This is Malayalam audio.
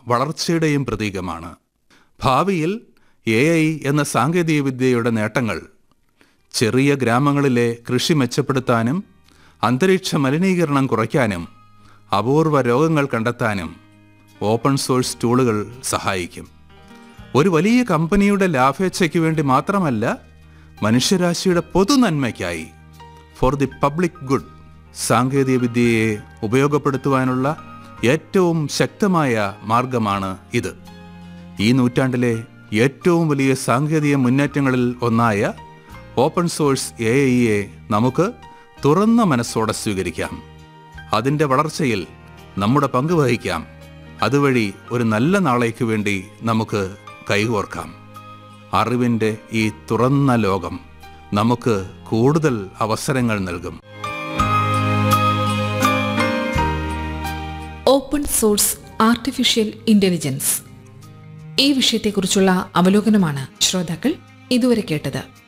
വളർച്ചയുടെയും പ്രതീകമാണ് ഭാവിയിൽ എ ഐ എന്ന സാങ്കേതികവിദ്യയുടെ നേട്ടങ്ങൾ ചെറിയ ഗ്രാമങ്ങളിലെ കൃഷി മെച്ചപ്പെടുത്താനും അന്തരീക്ഷ മലിനീകരണം കുറയ്ക്കാനും അപൂർവ രോഗങ്ങൾ കണ്ടെത്താനും ഓപ്പൺ സോഴ്സ് ടൂളുകൾ സഹായിക്കും ഒരു വലിയ കമ്പനിയുടെ ലാഭേച്ഛയ്ക്ക് വേണ്ടി മാത്രമല്ല മനുഷ്യരാശിയുടെ പൊതുനന്മയ്ക്കായി ഫോർ ദി പബ്ലിക് ഗുഡ് സാങ്കേതികവിദ്യയെ ഉപയോഗപ്പെടുത്തുവാനുള്ള ഏറ്റവും ശക്തമായ മാർഗമാണ് ഇത് ഈ നൂറ്റാണ്ടിലെ ഏറ്റവും വലിയ സാങ്കേതിക മുന്നേറ്റങ്ങളിൽ ഒന്നായ ഓപ്പൺ സോഴ്സ് എ ഐയെ നമുക്ക് തുറന്ന മനസ്സോടെ സ്വീകരിക്കാം അതിൻ്റെ വളർച്ചയിൽ നമ്മുടെ പങ്ക് വഹിക്കാം അതുവഴി ഒരു നല്ല നാളേക്ക് വേണ്ടി നമുക്ക് കൈകോർക്കാം അറിവിൻ്റെ ഈ തുറന്ന ലോകം നമുക്ക് കൂടുതൽ അവസരങ്ങൾ നൽകും ഓപ്പൺ സോഴ്സ് ആർട്ടിഫിഷ്യൽ ഇന്റലിജൻസ് ഈ വിഷയത്തെക്കുറിച്ചുള്ള അവലോകനമാണ് ശ്രോതാക്കൾ ഇതുവരെ കേട്ടത്